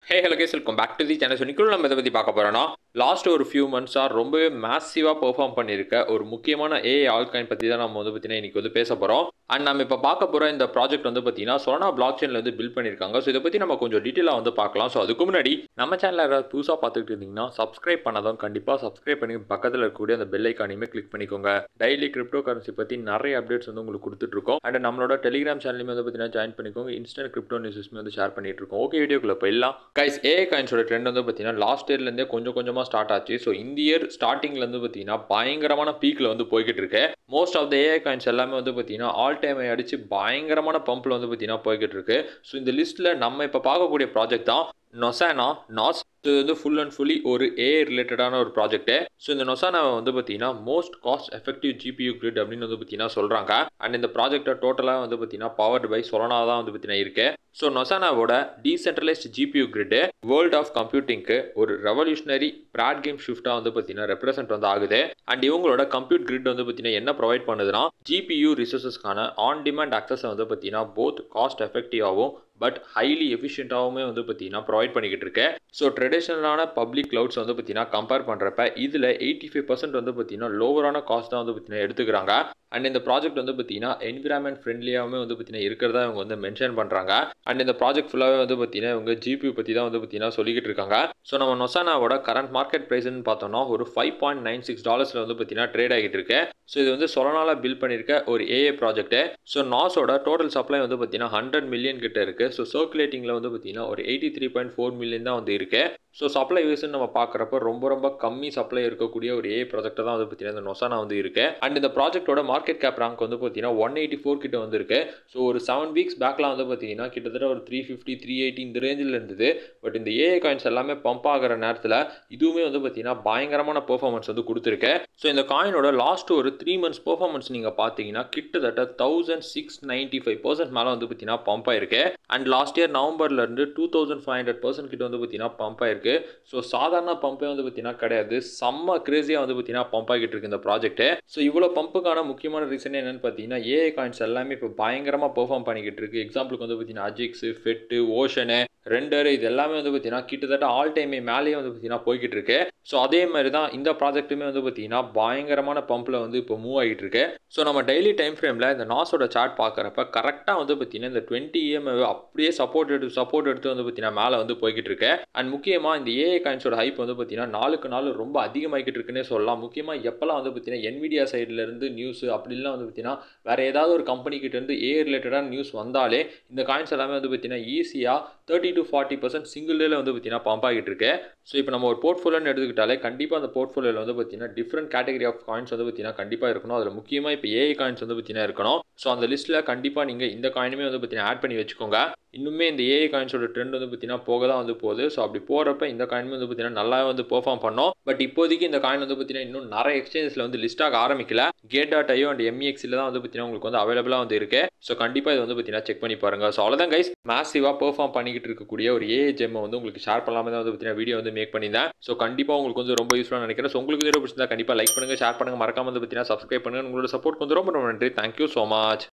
hey hello guys welcome back to the channel சொன்னிக்குள்ள நம்ம இதை பற்றி பார்க்க போகிறோம்னா லாஸ்ட் ஒரு ஃபியூ மந்த்ஸாக ரொம்பவே மேசிவாக பெர்ஃபார்ம் பண்ணியிருக்க ஒரு முக்கியமான ஏஐ ஆல்காயின் பற்றி தான் நம்ம வந்து பார்த்தீங்கன்னா இன்றைக்கி வந்து பேச போகிறோம் அண்ட் நம்ம இப்போ பார்க்க போகிற இந்த ப்ராஜெக்ட் வந்து பார்த்தீங்கன்னா சொனா பிளாக் செயினில் வந்து பில்ட் பண்ணியிருக்காங்க ஸோ இதை பற்றி நம்ம கொஞ்சம் டீட்டெயிலாக வந்து பார்க்கலாம் ஸோ அதுக்கு முன்னாடி நம்ம சேனலில் யாராவது புதுசாக பார்த்துக்கிட்டு இருந்தீங்கன்னா சப்ஸ்கிரைப் பண்ணாதான் கண்டிப்பாக சப்ஸ்கிரைப் பண்ணி பக்கத்தில் இருக்கக்கூடிய அந்த பெல் ஐக்கானையுமே கிளிக் பண்ணிக்கோங்க டெய்லி கிரிப்டோ கரன்சி பற்றி நிறைய அப்டேட்ஸ் வந்து உங்களுக்கு கொடுத்துட்ருக்கோம் அண்ட் நம்மளோட டெலிகிராம் சேனலுமே வந்து பார்த்தீங்கன்னா ஜாயின் பண்ணிக்கோங்க இன்ஸ்டன்ட் கிரிப்டோ நியூஸஸ்மே வந்து ஷேர் பண்ணிட்டு இருக்கோம் ஓகே வீடியோக்குள்ள போயிடலாம் கைஸ் ஏஐ காயின்ஸோட ட்ரெண்ட் வந்து பார்த்தீங்கன்னா லாஸ்ட் இயர்லேருந்தே கொஞ்சம் கொஞ்சமாக ஸ்டார்ட் ஆச்சு ஸோ இந்த இயர் ஸ்டார்டிங்லேருந்து பார்த்தீங்கன்னா பயங்கரமான பீக்கில் வந்து போய்கிட்டு இருக்கு most of the AI coins எல்லாமே வந்து பார்த்தீங்கன்னா ஆல் டைம் அடிச்சு பயங்கரமான பம்பில் வந்து பார்த்தீங்கன்னா போய்கிட்டு இருக்கு ஸோ இந்த லிஸ்ட்டில் நம்ம இப்போ பார்க்கக்கூடிய ப்ராஜெக்ட் தான் நொசானா நாஸ் இது வந்து ஃபுல் அண்ட் ஃபுல்லி ஒரு ஏ ரிலேட்டடான ஒரு ப்ராஜெக்ட்டு ஸோ இந்த நொசானாவை வந்து பார்த்தீங்கன்னா most cost effective GPU grid அப்படின்னு வந்து பார்த்தீங்கன்னா சொல்கிறாங்க அண்ட் இந்த ப்ராஜெக்டை டோட்டலாக வந்து பார்த்தீங்கன்னா பவர்டு பை சொலனா தான் வந்து பார்த்தீங்கன்னா இருக்கு ஸோ நொசானாவோட decentralized GPU grid world of கம்ப்யூட்டிங்க்கு ஒரு ரெவல்யூஷனரி ப்ராட் கேம் ஷிஃப்டாக வந்து பார்த்தீங்கன்னா ரெப்ரசென்ட் வந்து ஆகுது அண்ட் இவங்களோட கம்ப்யூட் கிரிட் வந்து பார்த்தீங்கன்னா என்ன ப்ரொவைட் பண்ணுதுன்னா ஜிபியூ ரிசோர்ஸஸ்க்கான ஆன் டிமாண்ட் அக்சஸை வந்து பார்த்தீங்கன்னா போத் காஸ்ட் எஃபெக்டிவாகவும் பட் ஹைலி எஃபிஷியண்ட்டாகவுமே வந்து பார்த்தீங்கன்னா ப்ரொவைட் பண்ணிக்கிட்டு இருக்கு ஸோ ட்ரெடிஷ்னலான பப்ளிக் க்ளவுட்ஸ் வந்து பார்த்தீங்கன்னா கம்பேர் பண்ணுறப்ப இதில் எயிட்டி ஃபைவ் பர்சன்ட் வந்து பார்த்தீங்கன்னா லோவரான காஸ்ட் தான் வந்து பார்த்தீங்கன்னா எடுத்துக்கிறாங்க அண்ட் இந்த ப்ராஜெக்ட் வந்து பார்த்தீங்கன்னா என்விரான்மெண்ட் ஃப்ரெண்ட்லியாகவே வந்து பார்த்தீங்கன்னா இருக்கிறதா இவங்க வந்து மென்ஷன் பண்ணுறாங்க அண்ட் இந்த ப்ராஜெக்ட் ஃபுல்லாகவே வந்து பார்த்தீங்கன்னா இவங்க ஜிபி பற்றி தான் வந்து பார்த்தீங்கன்னா சொல்லிக்கிட்டு இருக்காங்க ஸோ நம்ம நொசானாவோட கரண்ட் மார்க்கெட் ப்ரைஸ்னு பார்த்தோம்னா ஒரு ஃபைவ் பாயிண்ட் நைன் சிக்ஸ் டாலர்ஸில் வந்து பார்த்தீங்கன்னா ட்ரேட் ஆகிட்டு இருக்கு ஸோ இது வந்து சொலனால பில் பண்ணியிருக்க ஒரு ஏஏ ப்ராஜெக்ட்டு ஸோ நாஸோட டோட்டல் சப்ளை வந்து பார்த்தீங்கன்னா ஹண்ட்ரட் மில்லியன் கிட்ட இருக்குது ஸோ சர்க்குலேட்டிங்கில் வந்து பார்த்தீங்கன்னா ஒரு eighty three point four million தான் வந்து இருக்குது ஸோ சப்ளை வைஸ்னு நம்ம பார்க்குறப்ப ரொம்ப ரொம்ப கம்மி சப்ளை இருக்கக்கூடிய ஒரு ஏ ப்ராஜெக்ட் தான் வந்து பார்த்தீங்கன்னா இந்த நொசானா வந்து இருக்கு அண்ட் இந்த ப்ராஜெக்ட்டோட மார்க்கெட் கேப் ரேங்க் வந்து பார்த்தீங்கன்னா ஒன் எயிட்டி ஃபோர் கிட்ட வந்துருக்கு ஸோ ஒரு செவன் வீக்ஸ் பேக்லாம் வந்து பார்த்தீங்கன்னா கிட்டத்தட்ட ஒரு த்ரீ ஃபிஃப்டி த்ரீ எயிட்டி இந்த ரேஞ்சில் இருந்தது பட் இந்த ஏஐ காயின்ஸ் எல்லாமே பம்ப் ஆகிற நேரத்தில் இதுவுமே வந்து பார்த்தீங்கன்னா பயங்கரமான பெர்ஃபார்மன்ஸ் வந்து கொடுத்துருக்கு ஸோ இந்த காயினோட லாஸ்ட் ஒரு த்ரீ மந்த்ஸ் பெர்ஃபார்மன்ஸ் நீங்கள் பார்த்தீங்கன்னா கிட்டத்தட்ட thousand six ninety five percent மேலே வந்து பார்த்தீங்கன்னா பம்ப் ஆயிருக்கு அண்ட் லாஸ்ட் இயர் நவம்பர்லேருந்து two thousand five hundred percent கிட்ட வந்து பார்த்தீங்கன்னா பம்ப் ஆயிருக்கு ஸோ சாதாரண பம்பே வந்து பார்த்தீங்கன்னா கிடையாது செம்ம கிரேசியாக வந்து பார்த்தீங்கன்னா பம்ப் ஆகிட்டு இருக்கு இந்த ப்ராஜெக்ட் ஸோ இவ்வளோ பம்புக்கான முக்கியமான ரீசன் என்னன்னு பார்த்தீங்கன்னா ஏஐ காயின்ஸ் எல்லாமே இப்போ பயங்கரமாக பெர்ஃபார்ம் பண்ணிக்கிட்டு இருக்கு எக்ஸாம்பிளுக்கு வந்து பார்த்தீங்கன்னா அஜிக்ஸ் ஃபெட்டு ஓஷனு ரெண்டர் இது எல்லாமே வந்து பார்த்தீங்கன்னா கிட்டத்தட்ட ஆல் டைமே மேலேயே வந்து பார்த்தீங்கன்னா போய்கிட்டு இருக்கு ஸோ அதே மாதிரி தான் இந்த ப்ராஜெக்ட்டுமே வந்து பார்த்தீங்கன்னா பயங்கரமான பம்பில் வந்து இப்போ மூவ் ஆகிட்டு இருக்கு ஸோ நம்ம டெய்லி டைம் ஃப்ரேமில் இந்த நாஸோட சார்ட் பார்க்குறப்ப கரெக்டாக வந்து பார்த்தீங்கன்னா இந்த டுவெண்ட்டி இஎம் அப்படியே சப்போர்ட் எடுத்து சப்போர்ட் எடுத்து வந்து பார்த்தீங்கன்னா மேலே வந்து போய்கிட்டு இருக்கு அண்ட் முக்கியமாக இந்த ஏஐ காயின்ஸோட ஹைப் வந்து பார்த்தீங்கன்னா நாளுக்கு நாள் ரொம்ப அதிகமாகிட்டு இருக்குன்னே சொல்லலாம் முக்கியமாக எப்போல்லாம் வந்து பார்த்தீங்கன்னா என்விடியா சைட்லேருந்து நியூஸ் அப்படிலாம் வந்து பார்த்தீங்கன்னா வேறு ஏதாவது ஒரு கம்பெனிக்கிட்டேருந்து ஏ ரிலேட்டடான நியூஸ் வந்தாலே இந்த காயின்ஸ் எல்லாமே வந்து பார்த்தீங்கன்னா ஈஸியாக thirty to forty percent single டேல வந்து பார்த்தீங்கன்னா பம்ப் ஆகிட்டு இருக்கு ஸோ இப்போ நம்ம ஒரு போர்ட்ஃபோலியோன்னு எடுத்துக்கிட்டாலே கண்டிப்பாக அந்த போர்ட்ஃபோலியோவில் வந்து பார்த்தீங்கன்னா டிஃப்ரெண்ட் கேட்டகரி ஆஃப் காயின்ஸ் வந்து பார்த்தீங்கன்னா கண்டிப்பாக இருக்கணும் அதில் முக்கியமாக இப்போ ஏஐ காயின்ஸ் வந்து பார்த்தீங்கன்னா இருக்கணும் ஸோ அந்த லிஸ்ட்டில் கண்டிப்பாக நீங்கள் இந்த காயினுமே வந்து பார்த்தீங்கன்னா ஆட் பண்ணி வச்சுக்கோங்க இன்னுமே இந்த ஏஐ காயின்ஸோட ட்ரெண்ட் வந்து பார்த்தீங்கன்னா போக தான் வந்து போகுது ஸோ அப்படி போகிறப்ப இந்த காயினுமே வந்து பார்த்தீங்கன்னா நல்லா வந்து பெர்ஃபார்ம் பண்ணோம் பட் இப்போதைக்கு இந்த காயின் வந்து பார்த்தீங்கன்னா இன்னும் நிறைய எக்ஸ்சேஞ்சஸில் வந்து லிஸ்ட் ஆக ஆரம்பிக்கல கேட் டாட் ஐயோ அண்ட் எம்இஎக்ஸில் தான் வந்து பார்த்தீங்கன்னா உங்களுக்கு வந்து அவைலபிளாக வந்து இருக்கு ஸோ கண்டிப்பாக இது வந்து பார்த்தீங்கன்னா செக் பண்ணி பாருங்க ஸோ அவ்வளோதான் கைஸ் மேசிவாக பெர்ஃபார்ம் பண்ணிக்கிட்டு இருக்கக்கூடிய ஒரு ஏஐ ஜெம்மை வந்து உங்களுக்கு ஷேர் பண்ணலாமே தான் வந்து பார்த்தீங்கன்னா வீடியோ வந்து மேக் பண்ணியிருந்தேன் ஸோ கண்டிப்பாக உங்களுக்கு வந்து ரொம்ப யூஸ்ஃபுல்லாக நினைக்கிறேன் ஸோ உங்களுக்கு வீடியோ பிடிச்சிருந்தா கண்டிப்பாக லைக் பண்ணுங்கள் ஷேர் பண்ணுங்கள் மறக்காம வந்து பார்த்தீங்கன்னா சப்ஸ்கிரைப் பண்ணுங்கள் உங்களோட சப்போர்ட் வந்து ரொம்ப ரொம்ப நன்றி தேங்க்யூ ஸோ மச்